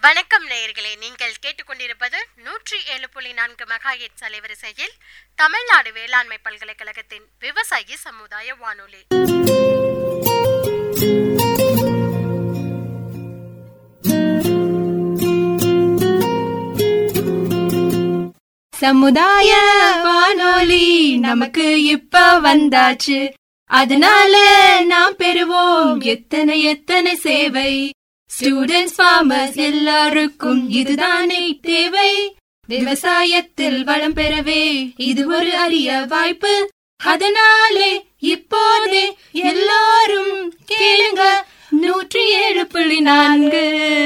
வணக்கம் நேயர்களே நீங்கள் கேட்டுக்கொண்டிருப்பது நூற்றி ஏழு புள்ளி நான்கு மெகாஹெட்ஸ் அலைவரிசையில் தமிழ்நாடு வேளாண்மை பல்கலைக்கழகத்தின் விவசாயி சமுதாய வானொலி சமுதாய வானொலி நமக்கு இப்ப வந்தாச்சு அதனால நாம் பெறுவோம் எத்தனை எத்தனை சேவை ஸ்டூடெண்ட்ஸ் ஃபார்மர்ஸ் எல்லாருக்கும் இதுதானே தேவை விவசாயத்தில் வளம் பெறவே இது ஒரு அரிய வாய்ப்பு அதனாலே இப்போதே எல்லாரும் கேளுங்க நூற்றி ஏழு புள்ளி நான்கு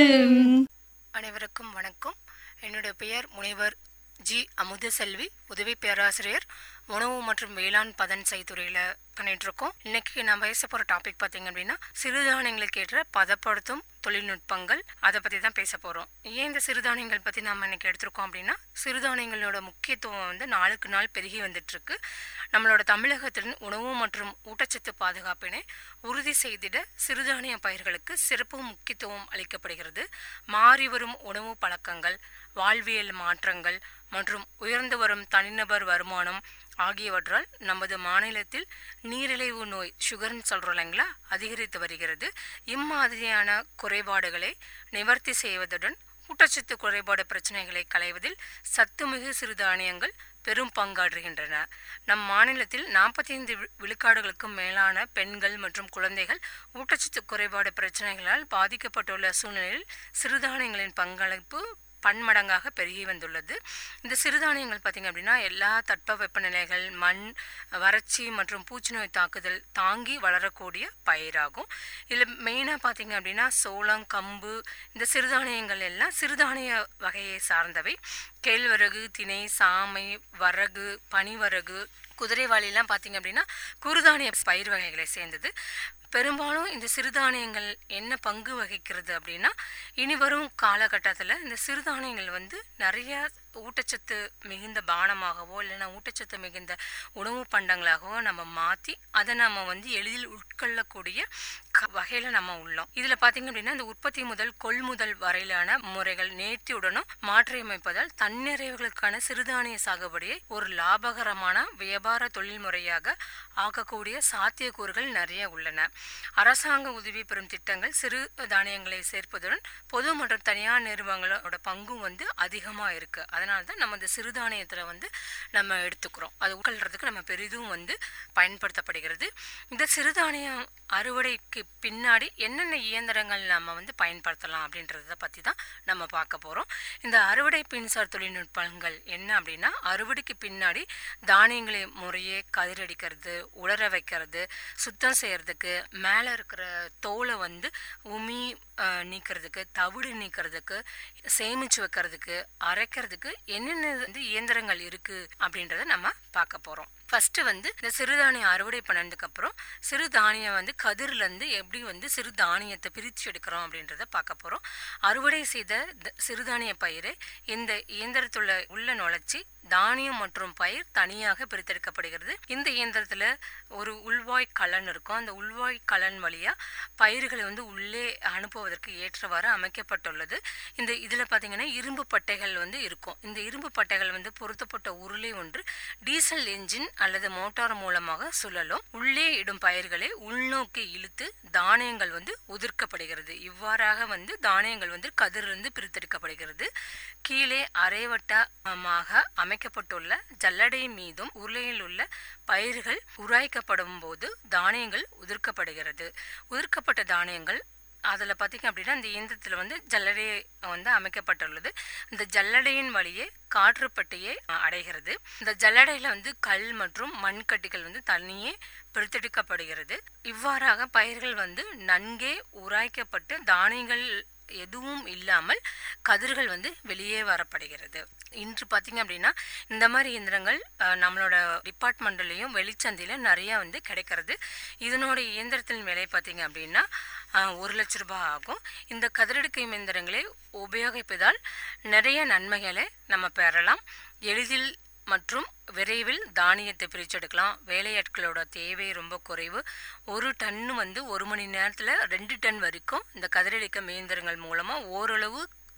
அனைவருக்கும் வணக்கம் என்னுடைய பெயர் முனைவர் ஜி அமுதசெல்வி உதவி பேராசிரியர் உணவு மற்றும் வேளாண் பதன் செய்துறையில் பண்ணிட்டுருக்கோம் இன்னைக்கு நான் பேச போகிற டாபிக் பார்த்தீங்க அப்படின்னா சிறுதானியங்களுக்கு ஏற்ற பதப்படுத்தும் தொழில்நுட்பங்கள் அதை பற்றி தான் பேச போகிறோம் ஏன் இந்த சிறுதானியங்கள் பற்றி நம்ம இன்னைக்கு எடுத்திருக்கோம் அப்படின்னா சிறுதானியங்களோட முக்கியத்துவம் வந்து நாளுக்கு நாள் பெருகி வந்துட்டு இருக்கு நம்மளோட தமிழகத்தின் உணவு மற்றும் ஊட்டச்சத்து பாதுகாப்பினை உறுதி செய்திட சிறுதானிய பயிர்களுக்கு சிறப்பு முக்கியத்துவம் அளிக்கப்படுகிறது மாறி வரும் உணவு பழக்கங்கள் வாழ்வியல் மாற்றங்கள் மற்றும் உயர்ந்து வரும் தனிநபர் வருமானம் ஆகியவற்றால் நமது மாநிலத்தில் நீரிழிவு நோய் சுகர்னு சொல்கிறோம் இல்லைங்களா அதிகரித்து வருகிறது இம்மாதிரியான குறைபாடுகளை நிவர்த்தி செய்வதுடன் ஊட்டச்சத்து குறைபாடு பிரச்சனைகளை களைவதில் சத்துமிகு சிறுதானியங்கள் பெரும் பங்காற்றுகின்றன நம் மாநிலத்தில் நாற்பத்தி ஐந்து விழுக்காடுகளுக்கும் மேலான பெண்கள் மற்றும் குழந்தைகள் ஊட்டச்சத்து குறைபாடு பிரச்சனைகளால் பாதிக்கப்பட்டுள்ள சூழ்நிலையில் சிறுதானியங்களின் பங்களிப்பு பன்மடங்காக பெருகி வந்துள்ளது இந்த சிறுதானியங்கள் பார்த்திங்க அப்படின்னா எல்லா தட்ப வெப்பநிலைகள் மண் வறட்சி மற்றும் பூச்சி நோய் தாக்குதல் தாங்கி வளரக்கூடிய பயிராகும் இதில் மெயினாக பார்த்திங்க அப்படின்னா சோளம் கம்பு இந்த சிறுதானியங்கள் எல்லாம் சிறுதானிய வகையை சார்ந்தவை கேழ்வரகு திணை சாமை வரகு பனிவரகு குதிரைவாளிலாம் பார்த்திங்க அப்படின்னா குறுதானிய பயிர் வகைகளை சேர்ந்தது பெரும்பாலும் இந்த சிறுதானியங்கள் என்ன பங்கு வகிக்கிறது அப்படின்னா இனி வரும் காலகட்டத்தில் இந்த சிறுதானியங்கள் வந்து நிறைய ஊட்டச்சத்து மிகுந்த பானமாகவோ இல்லைன்னா ஊட்டச்சத்து மிகுந்த உணவு பண்டங்களாகவோ நம்ம மாற்றி அதை நம்ம வந்து எளிதில் உட்கொள்ளக்கூடிய வகையில் நம்ம உள்ளோம் இதில் பார்த்தீங்க அப்படின்னா இந்த உற்பத்தி முதல் கொள்முதல் வரையிலான முறைகள் நேர்த்தியுடனும் மாற்றியமைப்பதால் தன்னிறைவுகளுக்கான சிறுதானிய சாகுபடியை ஒரு லாபகரமான வியாபார தொழில்முறையாக ஆக்கக்கூடிய சாத்தியக்கூறுகள் நிறைய உள்ளன அரசாங்க உதவி பெறும் திட்டங்கள் சிறு தானியங்களை சேர்ப்பதுடன் பொது மற்றும் தனியார் நிறுவனங்களோட பங்கும் வந்து அதிகமாக இருக்கு அதனால தான் நம்ம இந்த சிறுதானியத்தில் வந்து நம்ம எடுத்துக்கிறோம் அது உட்கொள்றதுக்கு நம்ம பெரிதும் வந்து பயன்படுத்தப்படுகிறது இந்த சிறுதானியம் அறுவடைக்கு பின்னாடி என்னென்ன இயந்திரங்கள் நம்ம வந்து பயன்படுத்தலாம் அப்படின்றத பற்றி தான் நம்ம பார்க்க போகிறோம் இந்த அறுவடை மின்சார் தொழில்நுட்பங்கள் என்ன அப்படின்னா அறுவடைக்கு பின்னாடி தானியங்களை முறையே கதிரடிக்கிறது உலர வைக்கிறது சுத்தம் செய்யறதுக்கு மேலே இருக்கிற தோலை வந்து உமி நீக்கிறதுக்கு தவிடு நீக்கிறதுக்கு சேமிச்சு வைக்கிறதுக்கு அரைக்கிறதுக்கு என்னென்ன வந்து இயந்திரங்கள் இருக்கு அப்படின்றத நம்ம பார்க்க போறோம் ஃபர்ஸ்ட் வந்து இந்த சிறுதானியம் அறுவடை பண்ணதுக்கு அப்புறம் சிறுதானியம் வந்து கதிர்ல இருந்து எப்படி வந்து சிறுதானியத்தை பிரித்து எடுக்கிறோம் அப்படின்றத பார்க்க போறோம் அறுவடை செய்த சிறுதானிய பயிரை இந்த இயந்திரத்துள்ள உள்ள நுழைச்சி தானியம் மற்றும் பயிர் தனியாக பிரித்தெடுக்கப்படுகிறது இந்த இயந்திரத்துல ஒரு உள்வாய் கலன் இருக்கும் அந்த உள்வாய் கலன் வழியா பயிர்களை வந்து உள்ளே அனுப்புவதற்கு ஏற்றவாறு அமைக்கப்பட்டுள்ளது இந்த இதுல பாத்தீங்கன்னா இரும்பு பட்டைகள் வந்து இருக்கும் இந்த இரும்பு பட்டைகள் வந்து பொருத்தப்பட்ட உருளை ஒன்று டீசல் என்ஜின் அல்லது மோட்டார் மூலமாக சுழலும் உள்ளே இடும் பயிர்களை உள்நோக்கி இழுத்து தானியங்கள் வந்து உதிர்க்கப்படுகிறது இவ்வாறாக வந்து தானியங்கள் வந்து கதிரிலிருந்து பிரித்தெடுக்கப்படுகிறது கீழே அரைவட்டமாக அமைக்கப்பட்டுள்ள ஜல்லடை மீதும் உருளையில் உள்ள பயிர்கள் உராய்க்கப்படும் போது தானியங்கள் உதிர்க்கப்படுகிறது உதிர்க்கப்பட்ட தானியங்கள் அதில் பார்த்தீங்க அப்படின்னா இந்த இயந்திரத்தில் வந்து ஜல்லடை வந்து அமைக்கப்பட்டுள்ளது இந்த ஜல்லடையின் வழியே காற்றுப்பட்டியை அடைகிறது இந்த ஜல்லடையில் வந்து கல் மற்றும் மண்கட்டிகள் வந்து தனியே பிரித்தெடுக்கப்படுகிறது இவ்வாறாக பயிர்கள் வந்து நன்கே உராய்க்கப்பட்டு தானியங்கள் எதுவும் இல்லாமல் கதிர்கள் வந்து வெளியே வரப்படுகிறது இன்று பார்த்தீங்க அப்படின்னா இந்த மாதிரி இயந்திரங்கள் நம்மளோட டிபார்ட்மெண்ட்லேயும் வெளிச்சந்தையிலும் நிறையா வந்து கிடைக்கிறது இதனோட இயந்திரத்தின் விலை பார்த்தீங்க அப்படின்னா ஒரு லட்ச ரூபாய் ஆகும் இந்த கதிரெடுக்கை இயந்திரங்களை உபயோகிப்பதால் நிறைய நன்மைகளை நம்ம பெறலாம் எளிதில் மற்றும் விரைவில் தானியத்தை பிரிச்செடுக்கலாம் வேலையாட்களோட தேவை ரொம்ப குறைவு ஒரு டன்னு வந்து ஒரு மணி நேரத்தில் ரெண்டு டன் வரைக்கும் இந்த கதிரடிக்க இயந்திரங்கள் மூலமாக ஓரளவு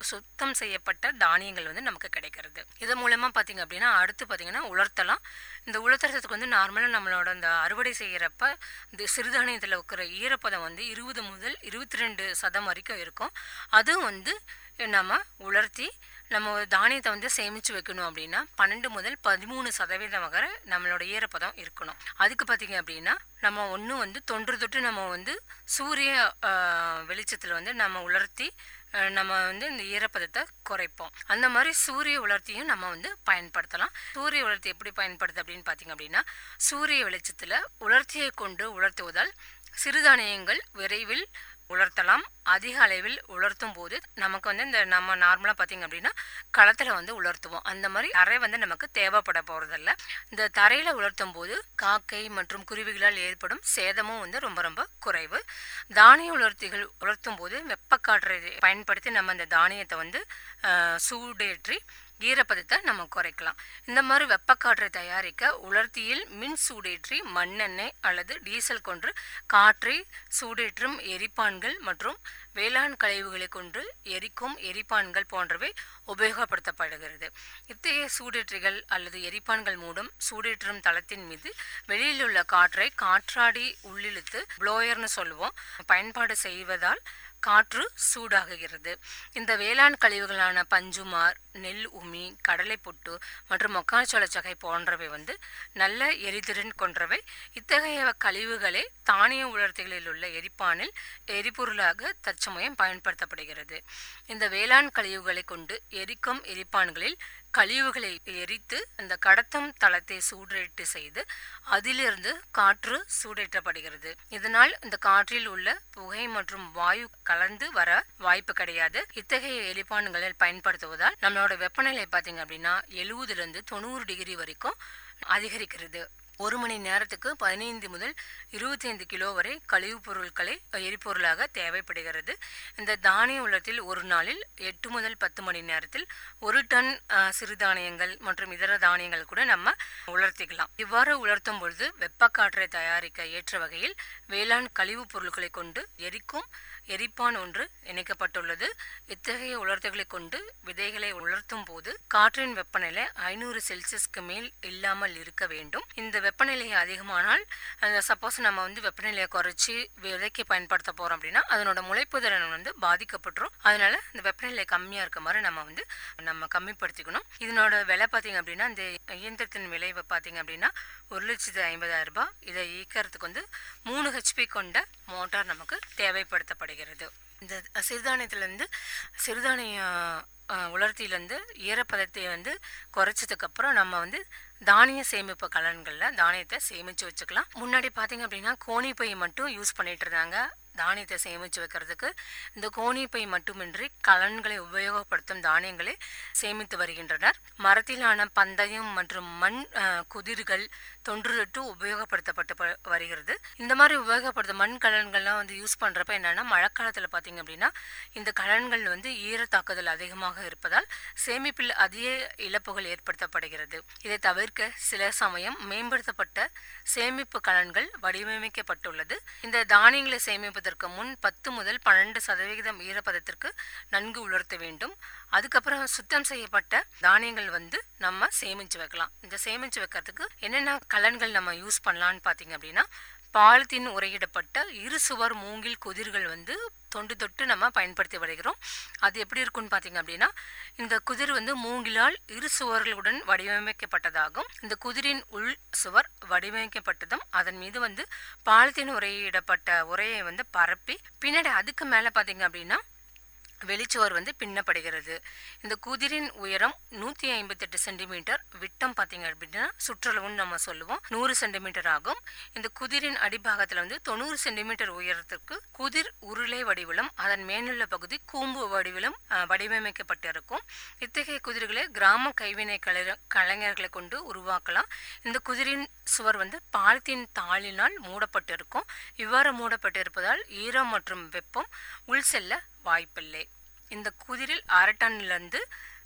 சுத்தம் செய்யப்பட்ட தானியங்கள் வந்து நமக்கு கிடைக்கிறது இது மூலமா பாத்தீங்க அப்படின்னா அடுத்து பாத்தீங்கன்னா உலர்த்தலாம் இந்த உலர்த்துறதுக்கு வந்து நார்மலாக நம்மளோட அந்த அறுவடை செய்யறப்ப இந்த சிறுதானியத்தில் இருக்கிற ஈரப்பதம் வந்து இருபது முதல் இருபத்தி ரெண்டு சதம் வரைக்கும் இருக்கும் அதுவும் வந்து நம்ம உலர்த்தி நம்ம ஒரு தானியத்தை வந்து சேமிச்சு வைக்கணும் அப்படின்னா பன்னெண்டு முதல் பதிமூணு சதவீதம் வரை நம்மளோட ஈரப்பதம் இருக்கணும் அதுக்கு பார்த்தீங்க அப்படின்னா நம்ம ஒன்று வந்து தொன்று தொட்டு நம்ம வந்து சூரிய வெளிச்சத்தில் வந்து நம்ம உலர்த்தி அஹ், நம்ம வந்து இந்த ஈரப்பதத்தை குறைப்போம் அந்த மாதிரி சூரிய உலர்த்தியும் நம்ம வந்து பயன்படுத்தலாம் சூரிய உலர்த்தி எப்படி பயன்படுது அப்படின்னு பார்த்தீங்க அப்படின்னா சூரிய வெளிச்சத்தில் உலர்த்தியை கொண்டு உலர்த்துவதால் சிறுதானியங்கள் விரைவில் உலர்த்தலாம் அதிக அளவில் உலர்த்தும் போது நமக்கு வந்து இந்த நம்ம நார்மலாக பார்த்தீங்க அப்படின்னா களத்தில் வந்து உலர்த்துவோம் அந்த மாதிரி தரை வந்து நமக்கு தேவைப்பட போகிறதில்ல இந்த தரையில் உலர்த்தும் போது காக்கை மற்றும் குருவிகளால் ஏற்படும் சேதமும் வந்து ரொம்ப ரொம்ப குறைவு தானிய உலர்த்திகள் உலர்த்தும் போது வெப்பக்காற்றை பயன்படுத்தி நம்ம இந்த தானியத்தை வந்து ஆஹ், சூடேற்றி ஈரப்பதத்தை நம்ம குறைக்கலாம் இந்த மாதிரி வெப்பக்காற்றை தயாரிக்க உலர்த்தியில் மின் சூடேற்றி மண்ணெண்ணெய் அல்லது டீசல் கொண்டு காற்றை சூடேற்றும் எரிப்பான்கள் மற்றும் வேளாண் கழிவுகளை கொண்டு எரிக்கும் எரிப்பான்கள் போன்றவை உபயோகப்படுத்தப்படுகிறது இத்தகைய சூடேற்றிகள் அல்லது எரிப்பான்கள் மூலம் சூடேற்றும் தளத்தின் மீது வெளியில் உள்ள காற்றை காற்றாடி உள்ளிழுத்து ப்ளோயர்னு சொல்லுவோம் பயன்பாடு செய்வதால் காற்று சூடாகுகிறது இந்த வேளாண் கழிவுகளான பஞ்சுமார் நெல் உமி கடலை புட்டு மற்றும் மக்காச்சோள சகை போன்றவை வந்து நல்ல எரிதிறன் கொன்றவை இத்தகைய கழிவுகளே தானிய உலர்த்திகளில் உள்ள எரிப்பானில் எரிபொருளாக தற்சமயம் பயன்படுத்தப்படுகிறது இந்த வேளாண் கழிவுகளை கொண்டு எரிக்கும் எரிப்பான்களில் கழிவுகளை எரித்து அந்த கடத்தும் தளத்தை சூடேற்று செய்து அதிலிருந்து காற்று சூடேற்றப்படுகிறது இதனால் இந்த காற்றில் உள்ள புகை மற்றும் வாயு கலந்து வர வாய்ப்பு கிடையாது இத்தகைய எரிப்பான்களில் பயன்படுத்துவதால் நம்மளோட வெப்பநிலை பார்த்தீங்க அப்படின்னா எழுபதுல இருந்து தொண்ணூறு டிகிரி வரைக்கும் அதிகரிக்கிறது ஒரு மணி நேரத்துக்கு பதினைந்து முதல் இருபத்தி ஐந்து கிலோ வரை கழிவுப் பொருட்களை எரிபொருளாக தேவைப்படுகிறது இந்த தானிய உலகத்தில் ஒரு நாளில் எட்டு முதல் பத்து மணி நேரத்தில் ஒரு டன் அஹ், சிறுதானியங்கள் மற்றும் இதர தானியங்கள் கூட நம்ம உலர்த்திக்கலாம் இவ்வாறு உலர்த்தும் பொழுது வெப்பக்காற்றை தயாரிக்க ஏற்ற வகையில் வேளாண் கழிவுப் பொருட்களை கொண்டு எரிக்கும் எரிப்பான் ஒன்று இணைக்கப்பட்டுள்ளது இத்தகைய உலர்த்துகளை கொண்டு விதைகளை உலர்த்தும் போது காற்றின் வெப்பநிலை ஐநூறு செல்சியஸ்க்கு மேல் இல்லாமல் இருக்க வேண்டும் இந்த வெப்பநிலை அதிகமானால் சப்போஸ் நம்ம வந்து வெப்பநிலையை குறைச்சி விதைக்கு பயன்படுத்த போறோம் அப்படின்னா அதனோட முளைப்பு திறன் வந்து பாதிக்கப்பட்டுரும் அதனால இந்த வெப்பநிலை கம்மியா இருக்க மாதிரி நம்ம வந்து நம்ம கம்மிப்படுத்திக்கணும் இதனோட விலை பார்த்தீங்க அப்படின்னா இந்த இயந்திரத்தின் விலை பார்த்தீங்க அப்படின்னா ஒரு லட்சத்து ஐம்பதாயிரம் ரூபாய் இதை இயக்கிறதுக்கு வந்து மூணு ஹெச்பி கொண்ட மோட்டார் நமக்கு தேவைப்படுத்தப்படுகிறது இந்த சிறுதானியத்திலேருந்து சிறுதானிய அஹ், உலர்த்தியிலேருந்து ஈரப்பதத்தை வந்து குறைச்சதுக்கு அப்புறம் நம்ம வந்து தானிய சேமிப்பு கலன்களில் தானியத்தை சேமித்து வச்சுக்கலாம் முன்னாடி பார்த்தீங்க அப்படின்னா கோணி பை மட்டும் யூஸ் பண்ணிட்டு இருந்தாங்க தானியத்தை சேமித்து வைக்கிறதுக்கு இந்த கோணி பை மட்டுமின்றி கலன்களை உபயோகப்படுத்தும் தானியங்களை சேமித்து வருகின்றனர் மரத்திலான பந்தயம் மற்றும் மண் அஹ், குதிர்கள் தொன்றுதொட்டு உபயோகப்படுத்தப்பட்டு ப- வருகிறது இந்த மாதிரி உபயோகப்படுத்த மண் கலன்கள்லாம் வந்து யூஸ் பண்ணுறப்ப என்னன்னா மழைக்காலத்தில் பார்த்தீங்க அப்படின்னா இந்த கலன்கள் வந்து ஈரத்தாக்குதல் அதிகமாக இருப்பதால் சேமிப்பில் அதிக இழப்புகள் ஏற்படுத்தப்படுகிறது இதை தவிர்க்க சில சமயம் மேம்படுத்தப்பட்ட சேமிப்பு கலன்கள் வடிவமைக்கப்பட்டுள்ளது இந்த தானியங்களை சேமிப்பதற்கு முன் பத்து முதல் பன்னெண்டு சதவிகிதம் ஈரப்பதத்திற்கு நன்கு உலர்த்த வேண்டும் அதுக்கப்புறம் சுத்தம் செய்யப்பட்ட தானியங்கள் வந்து நம்ம சேமிச்சு வைக்கலாம் இந்த சேமிச்சு வைக்கிறதுக்கு என்னென்ன கலன்கள் நம்ம யூஸ் பண்ணலாம்னு பார்த்தீங்க அப்படின்னா பாலித்தீன் உரையிடப்பட்ட இரு சுவர் மூங்கில் குதிர்கள் வந்து தொண்டு தொட்டு நம்ம பயன்படுத்தி வருகிறோம் அது எப்படி இருக்கும்னு பார்த்தீங்க அப்படின்னா இந்த குதிர் வந்து மூங்கிலால் இரு சுவர்களுடன் வடிவமைக்கப்பட்டதாகும் இந்த குதிரின் உள் சுவர் வடிவமைக்கப்பட்டதும் அதன் மீது வந்து பாலித்தீன் உரையிடப்பட்ட உரையை வந்து பரப்பி பின்னாடி அதுக்கு மேலே பார்த்தீங்க அப்படின்னா வெளிச்சுவர் வந்து பின்னப்படுகிறது இந்த குதிரின் உயரம் நூற்றி ஐம்பத்தெட்டு சென்டிமீட்டர் விட்டம் பார்த்தீங்க அப்படின்னா சுற்றளவுன்னு நம்ம சொல்லுவோம் நூறு சென்டிமீட்டர் ஆகும் இந்த குதிரின் அடிபாகத்தில் வந்து தொண்ணூறு சென்டிமீட்டர் உயரத்திற்கு குதிர் உருளை வடிவிலும் அதன் மேலுள்ள பகுதி கூம்பு வடிவிலும் அஹ், வடிவமைக்கப்பட்டிருக்கும் இத்தகைய குதிரைகளை கிராம கைவினை கலை கலைஞர்களை கொண்டு உருவாக்கலாம் இந்த குதிரின் சுவர் வந்து பாலித்தீன் தாளினால் மூடப்பட்டிருக்கும் இவ்வாறு மூடப்பட்டிருப்பதால் ஈரம் மற்றும் வெப்பம் உள் செல்ல வாய்ப்பில்லை இந்த குதிரில் அரை டன்னிலிருந்து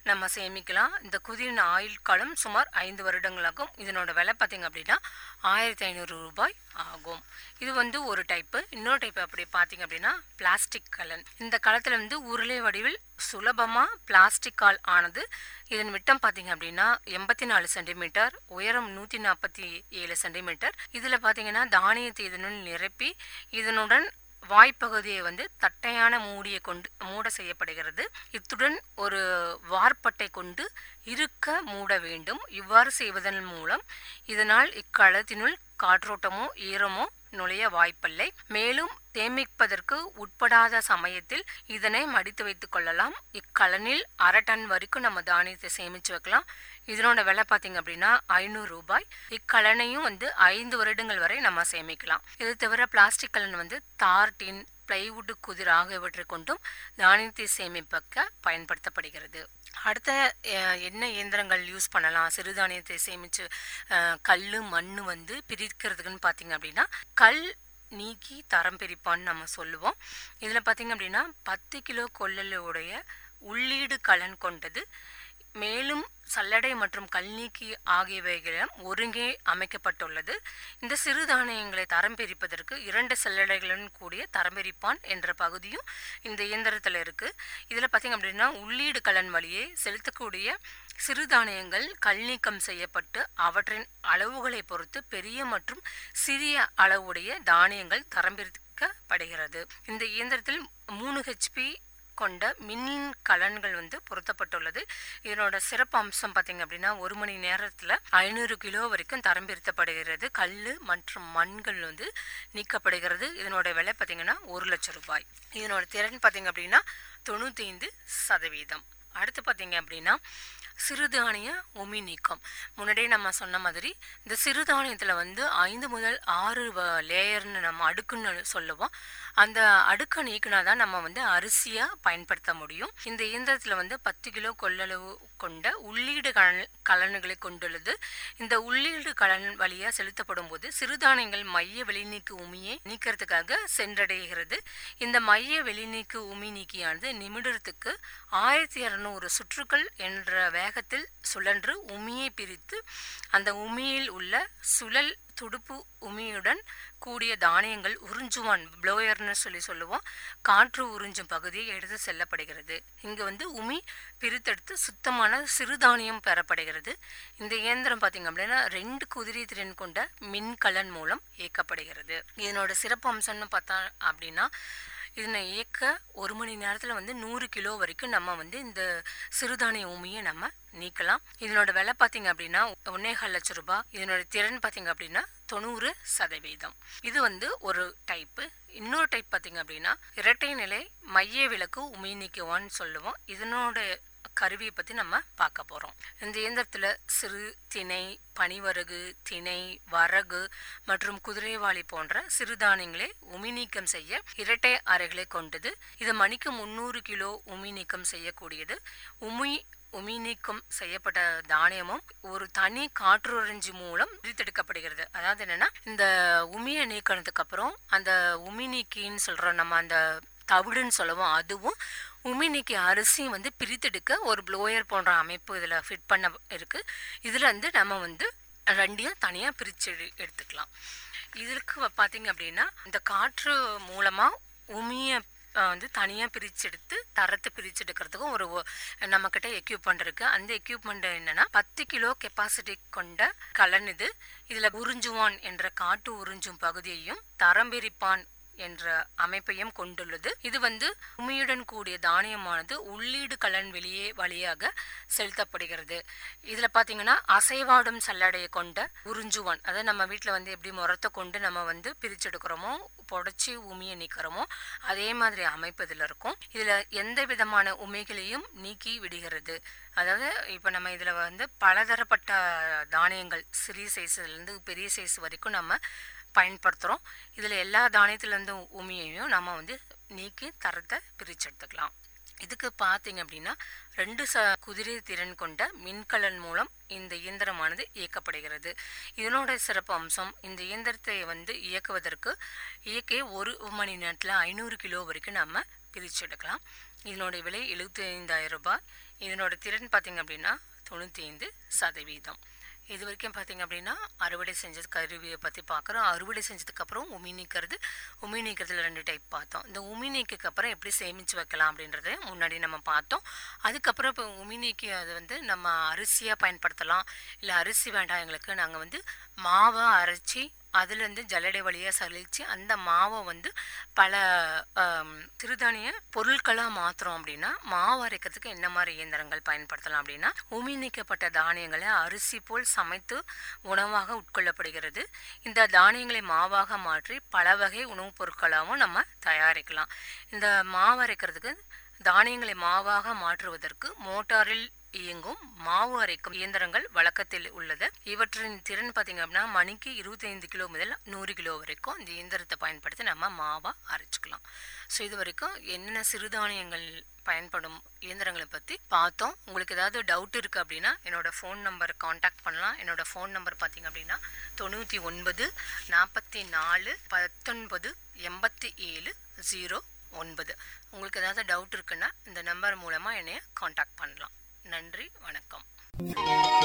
நம்ம சேமிக்கலாம் இந்த குதிரின் ஆயுள் காலம் சுமார் ஐந்து வருடங்களாகும் இதனோட விலை பார்த்தீங்க அப்படின்னா ஆயிரத்தி ஐநூறு ரூபாய் ஆகும் இது வந்து ஒரு டைப்பு இன்னொரு டைப் அப்படி பார்த்தீங்க அப்படின்னா பிளாஸ்டிக் கலன் இந்த களத்தில் வந்து உருளை வடிவில் சுலபமாக பிளாஸ்டிக்கால் ஆனது இதன் விட்டம் பார்த்தீங்க அப்படின்னா எண்பத்தி நாலு சென்டிமீட்டர் உயரம் நூற்றி நாற்பத்தி ஏழு சென்டிமீட்டர் இதில் பார்த்தீங்கன்னா தானியத்தை இதனுள் நிரப்பி இதனுடன் வாய்ப்பகுதியை வந்து தட்டையான மூடியை கொண்டு மூட செய்யப்படுகிறது இத்துடன் ஒரு வார்ப்பட்டை கொண்டு இருக்க மூட வேண்டும் இவ்வாறு செய்வதன் மூலம் இதனால் இக்களத்தினுள் காற்றோட்டமோ ஈரமோ நுழைய வாய்ப்பில்லை மேலும் சேமிப்பதற்கு உட்படாத சமயத்தில் இதனை மடித்து வைத்துக் கொள்ளலாம் இக்கலனில் அரை டன் வரைக்கும் நம்ம தானியத்தை சேமிச்சு வைக்கலாம் இதனோட விலை பார்த்தீங்க அப்படின்னா ஐநூறு ரூபாய் இக்கலனையும் வந்து ஐந்து வருடங்கள் வரை நம்ம சேமிக்கலாம் இது தவிர பிளாஸ்டிக் கலன் வந்து தார் டின் பிளைவுட் குதிர் ஆகியவற்றை கொண்டும் தானியத்தை சேமிப்பக்க பயன்படுத்தப்படுகிறது அடுத்த அஹ், என்ன இயந்திரங்கள் யூஸ் பண்ணலாம் சிறுதானியத்தை சேமித்து கல் மண் வந்து பிரிக்கிறதுக்குன்னு பார்த்தீங்க அப்படின்னா கல் நீக்கி தரம் பிரிப்பான்னு நம்ம சொல்லுவோம் இதில் பார்த்தீங்க அப்படின்னா பத்து கிலோ கொள்ளலுடைய உள்ளீடு கலன் கொண்டது மேலும் சல்லடை மற்றும் கல் நீக்கி ஆகியவைகளும் ஒருங்கே அமைக்கப்பட்டுள்ளது இந்த சிறுதானியங்களை தரம் பிரிப்பதற்கு இரண்டு சல்லடைகளுடன் கூடிய தரம் பிரிப்பான் என்ற பகுதியும் இந்த இயந்திரத்தில் இருக்கு இதில் பார்த்தீங்க அப்படின்னா உள்ளீடு கலன் வழியே செலுத்தக்கூடிய சிறுதானியங்கள் கல் நீக்கம் செய்யப்பட்டு அவற்றின் அளவுகளை பொறுத்து பெரிய மற்றும் சிறிய அளவுடைய தானியங்கள் தரம் பிரிக்கப்படுகிறது இந்த இயந்திரத்தில் மூணு ஹெச்பி கொண்ட மின்னின் கலன்கள் வந்து பொருத்தப்பட்டுள்ளது இதனோட சிறப்பு அம்சம் பார்த்தீங்க அப்படின்னா ஒரு மணி நேரத்தில் ஐநூறு கிலோ வரைக்கும் தரம் பிரித்தப்படுகிறது கல் மற்றும் மண்கள் வந்து நீக்கப்படுகிறது இதனோட விலை பார்த்தீங்கன்னா ஒரு லட்சம் ரூபாய் இதனோட திறன் பார்த்தீங்க அப்படின்னா தொண்ணூற்றி ஐந்து சதவீதம் அடுத்து பார்த்தீங்க அப்படின்னா சிறுதானிய உமி நீக்கம் முன்னாடியே நம்ம சொன்ன மாதிரி இந்த சிறுதானியத்தில் வந்து ஐந்து முதல் ஆறு லேயர்னு நம்ம அடுக்குன்னு சொல்லுவோம் அந்த அடுக்கை நீக்கினா தான் நம்ம வந்து அரிசியாக பயன்படுத்த முடியும் இந்த இயந்திரத்தில் வந்து பத்து கிலோ கொள்ளளவு கொண்ட உள்ளீடு கலன் கலன்களை கொண்டுள்ளது இந்த உள்ளீடு கலன் வழியாக செலுத்தப்படும் போது சிறுதானியங்கள் மைய வெளிநீக்கு உமியை நீக்கிறதுக்காக சென்றடைகிறது இந்த மைய வெளிநீக்கு உமி நீக்கியானது நிமிடத்துக்கு ஆயிரத்தி இரநூறு சுற்றுக்கள் என்ற வேகத்தில் சுழன்று உமியை பிரித்து அந்த உமியில் உள்ள சுழல் துடுப்பு உமியுடன் கூடிய தானியங்கள் உறிஞ்சுவான் ப்ளோயர்னு சொல்லி சொல்லுவோம் காற்று உறிஞ்சும் பகுதியை எடுத்து செல்லப்படுகிறது இங்கு வந்து உமி பிரித்தெடுத்து சுத்தமான சிறுதானியம் பெறப்படுகிறது இந்த இயந்திரம் பார்த்தீங்க அப்படின்னா ரெண்டு குதிரை திறன் கொண்ட மின்கலன் மூலம் இயக்கப்படுகிறது இதனோட சிறப்பு அம்சம்னு பார்த்தா அப்படின்னா இதனை இயக்க ஒரு மணி நேரத்தில் வந்து நூறு கிலோ வரைக்கும் நம்ம வந்து இந்த சிறுதானிய உமியை நம்ம நீக்கலாம் இதனோட விலை பார்த்தீங்க அப்படின்னா ஒன்னேகால் லட்சம் ரூபாய் இதனோட திறன் பார்த்தீங்க அப்படின்னா தொண்ணூறு சதவீதம் இது வந்து ஒரு டைப்பு இன்னொரு டைப் பார்த்தீங்க அப்படின்னா இரட்டை நிலை மைய விளக்கு உமி நீக்குவான்னு சொல்லுவோம் இதனோட கருவியை பற்றி நம்ம பார்க்க போகிறோம் இந்த இயந்திரத்தில் சிறு திணை பனிவரகு திணை வரகு மற்றும் குதிரைவாளி போன்ற சிறுதானியங்களை உமி நீக்கம் செய்ய இரட்டை அறைகளை கொண்டது இது மணிக்கு முந்நூறு கிலோ உமி நீக்கம் செய்யக்கூடியது உமி உமி நீக்கம் செய்யப்பட்ட தானியமும் ஒரு தனி காற்றுறிஞ்சி மூலம் பிரித்தெடுக்கப்படுகிறது அதாவது என்னன்னா இந்த உமியை நீக்கினதுக்கு அப்புறம் அந்த உமி நீக்கின்னு சொல்றோம் நம்ம அந்த தவிடுன்னு சொல்லுவோம் அதுவும் உமி நீக்கி அரிசியும் வந்து பிரித்தெடுக்க ஒரு ப்ளோயர் போன்ற அமைப்பு இதில் ஃபிட் பண்ண இருக்கு இதில் வந்து நம்ம வந்து ரெண்டையும் தனியாக பிரித்து எடுத்துக்கலாம் இதற்கு பார்த்தீங்க அப்படின்னா இந்த காற்று மூலமாக உமியை அஹ், வந்து தனியாக பிரிச்செடுத்து தரத்தை பிரிச்செடுக்கிறதுக்கும் ஒரு ஒ- நம்மக்கிட்ட எக்யூப்மெண்ட் இருக்குது அந்த எக்யூப்மெண்ட் என்னன்னா பத்து கிலோ கெப்பாசிட்டி கொண்ட கலன் இது இதில் உறிஞ்சுவான் என்ற காட்டு உறிஞ்சும் பகுதியையும் தரம் பிரிப்பான் என்ற அமைப்பையும் கொண்டுள்ளது இது வந்து உமியுடன் கூடிய தானியமானது உள்ளீடு கலன் வெளியே வழியாக செலுத்தப்படுகிறது இதில் பார்த்தீங்கன்னா அசைவாடும் சல்லடையை கொண்ட உறிஞ்சுவான் அதாவது நம்ம வீட்டில் வந்து எப்படி முறத்தை கொண்டு நம்ம வந்து பிரிச்செடுக்கிறோமோ புடச்சி உமியை நீக்கிறோமோ அதே மாதிரி அமைப்பு இதில் இருக்கும் இதில் எந்த விதமான உமிகளையும் நீக்கி விடுகிறது அதாவது இப்போ நம்ம இதில் வந்து பலதரப்பட்ட தானியங்கள் சிறிய சைஸ்லேருந்து பெரிய சைஸ் வரைக்கும் நம்ம பயன்படுத்துகிறோம் இதில் எல்லா தானியத்துலேருந்து உமியையும் நம்ம வந்து நீக்கி தரத்தை பிரித்து எடுத்துக்கலாம் இதுக்கு பார்த்தீங்க அப்படின்னா ரெண்டு ச குதிரை திறன் கொண்ட மின்கலன் மூலம் இந்த இயந்திரமானது இயக்கப்படுகிறது இதனோட சிறப்பு அம்சம் இந்த இயந்திரத்தை வந்து இயக்குவதற்கு இயக்க ஒரு மணி நேரத்தில் ஐநூறு கிலோ வரைக்கும் நம்ம பிரித்து எடுக்கலாம் இதனுடைய விலை எழுபத்தி ஐந்தாயிரம் ரூபாய் இதனோட திறன் பார்த்தீங்க அப்படின்னா தொண்ணூற்றி ஐந்து சதவீதம் இது வரைக்கும் பார்த்தீங்க அப்படின்னா அறுவடை செஞ்சது கருவியை பற்றி பார்க்குறோம் அறுவடை செஞ்சதுக்கப்புறம் உமி நீக்கிறது உமி நீக்கிறதுல ரெண்டு டைப் பார்த்தோம் இந்த உமி நீக்குக்கு அப்புறம் எப்படி சேமித்து வைக்கலாம் அப்படின்றத முன்னாடி நம்ம பார்த்தோம் அதுக்கப்புறம் இப்போ உமி நீக்கி அது வந்து நம்ம அரிசியாக பயன்படுத்தலாம் இல்லை அரிசி வேண்டாம் எங்களுக்கு நாங்கள் வந்து மாவை அரைச்சி அதுலேருந்து ஜல்லடை வழியாக சலிச்சு அந்த மாவை வந்து பல ஆம், சிறுதானிய பொருட்களாக மாற்றுறோம் அப்படின்னா மாவு அரைக்கிறதுக்கு என்ன மாதிரி இயந்திரங்கள் பயன்படுத்தலாம் அப்படின்னா உமி நீக்கப்பட்ட தானியங்களை அரிசி போல் சமைத்து உணவாக உட்கொள்ளப்படுகிறது இந்த தானியங்களை மாவாக மாற்றி பல வகை உணவுப் பொருட்களாகவும் நம்ம தயாரிக்கலாம் இந்த மாவு அரைக்கிறதுக்கு தானியங்களை மாவாக மாற்றுவதற்கு மோட்டாரில் இயங்கும் மாவு அரைக்கும் இயந்திரங்கள் வழக்கத்தில் உள்ளது இவற்றின் திறன் பார்த்தீங்க அப்படின்னா மணிக்கு 25 கிலோ முதல் நூறு கிலோ வரைக்கும் இந்த இயந்திரத்தை பயன்படுத்தி நம்ம மாவா அரைச்சிக்கலாம் ஸோ இது வரைக்கும் என்னென்ன சிறுதானியங்கள் பயன்படும் இயந்திரங்களை பற்றி பார்த்தோம் உங்களுக்கு ஏதாவது டவுட் இருக்குது அப்படின்னா என்னோட ஃபோன் நம்பர் காண்டாக்ட் பண்ணலாம் என்னோட ஃபோன் நம்பர் பார்த்தீங்க அப்படின்னா தொண்ணூற்றி ஒன்பது நாற்பத்தி நாலு பத்தொன்பது எண்பத்தி ஏழு ஜீரோ ஒன்பது உங்களுக்கு ஏதாவது டவுட் இருக்குன்னா இந்த நம்பர் மூலமாக என்னைய காண்டாக்ட் பண்ணலாம் நன்றி வணக்கம்